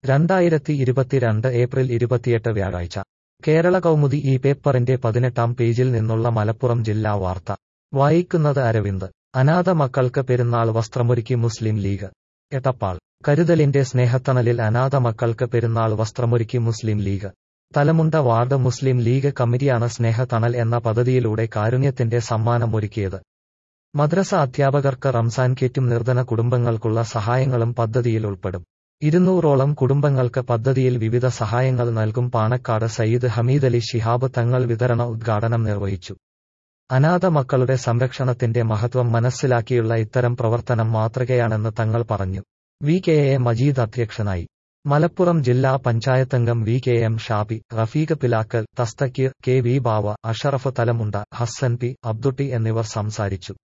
രണ്ടായിരത്തി ഇരുപത്തിരണ്ട് ഏപ്രിൽ ഇരുപത്തിയെട്ട് വ്യാഴാഴ്ച കേരള കൗമുദി ഈ പേപ്പറിന്റെ പതിനെട്ടാം പേജിൽ നിന്നുള്ള മലപ്പുറം ജില്ലാ വാർത്ത വായിക്കുന്നത് അരവിന്ദ് അനാഥ മക്കൾക്ക് പെരുന്നാൾ വസ്ത്രമൊരുക്കി മുസ്ലിം ലീഗ് എട്ടപ്പാൾ കരുതലിന്റെ സ്നേഹത്തണലിൽ അനാഥ മക്കൾക്ക് പെരുന്നാൾ വസ്ത്രമൊരുക്കി Muslim League Thalamunda ward Muslim League കമ്മിറ്റിയാണ് സ്നേഹത്തണൽ എന്ന പദ്ധതിയിലൂടെ കാരുണ്യത്തിന്റെ സമ്മാനം ഒരുക്കിയത് മദ്രസ അധ്യാപകർക്ക് റംസാൻ കിറ്റും നിർധന കുടുംബങ്ങൾക്കുള്ള സഹായങ്ങളും പദ്ധതിയിൽ ഉൾപ്പെടും ഇരുന്നൂറോളം കുടുംബങ്ങൾക്ക് പദ്ധതിയിൽ വിവിധ സഹായങ്ങൾ നൽകും പാണക്കാട് സയ്യിദ് ഹമീദലി ശിഹാബ് തങ്ങൾ വിതരണ ഉദ്ഘാടനം നിർവഹിച്ചു അനാഥ മക്കളുടെ സംരക്ഷണത്തിന്റെ മഹത്വം മനസ്സിലാക്കിയുള്ള ഇത്തരം പ്രവർത്തനം മാതൃകയാണെന്ന് തങ്ങൾ പറഞ്ഞു വി കെ എ മജീദ് അധ്യക്ഷനായി മലപ്പുറം ജില്ലാ പഞ്ചായത്തംഗം V K M Shabi Rafeeq Pilakkal Thasthakeer K V Bava Ashraf Thalamunda Hassan P Abdutty എന്നിവർ സംസാരിച്ചു